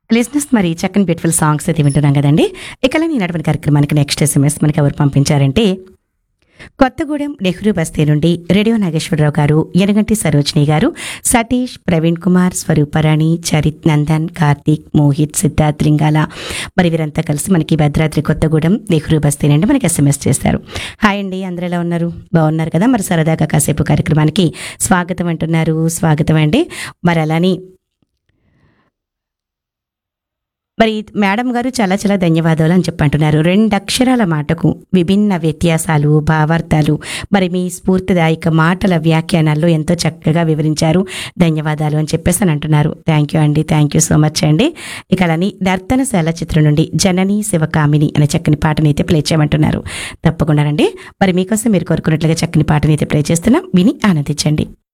లిజినెస్ మరి చక్కని బ్యూటిఫుల్ సాంగ్స్ అయితే వింటున్నాం కదండి ఇక నేను నడవని కార్యక్రమానికి నెక్స్ట్ ఎస్ఎంఎస్ మనకి ఎవరు పంపించారంటే కొత్తగూడెం నెహ్రూ బస్తీ నుండి రేడియో నాగేశ్వరరావు గారు ఎనగంటి సరోజిని గారు సతీష్ ప్రవీణ్ కుమార్ స్వరూపరాణి చరిత్ నందన్ కార్తీక్ మోహిత్ సిద్ధార్థ్ లింగాల మరి వీరంతా కలిసి మనకి భద్రాద్రి కొత్తగూడెం నెహ్రూ బస్తీ నుండి మనకి ఎస్ఎంఎస్ చేశారు హాయ్ అండి అందరూ ఎలా ఉన్నారు బాగున్నారు కదా మరి సరదాగా కాసేపు కార్యక్రమానికి స్వాగతం అంటున్నారు స్వాగతం అండి మరి అలాని మరి మేడం గారు చాలా చాలా ధన్యవాదాలు అని చెప్పంటున్నారు రెండు అక్షరాల మాటకు విభిన్న వ్యత్యాసాలు భావార్థాలు మరి మీ స్ఫూర్తిదాయక మాటల వ్యాఖ్యానాల్లో ఎంతో చక్కగా వివరించారు ధన్యవాదాలు అని చెప్పేసి అని అంటున్నారు థ్యాంక్ యూ అండి థ్యాంక్ యూ సో మచ్ అండి ఇక అలాని నర్తనశాల చిత్రం నుండి జనని శివకామిని అనే చక్కని పాటని అయితే ప్లే చేయమంటున్నారు తప్పకుండా రండి మరి మీకోసం మీరు కోరుకున్నట్లుగా చక్కని పాటని అయితే ప్లే చేస్తున్నాం విని ఆనందించండి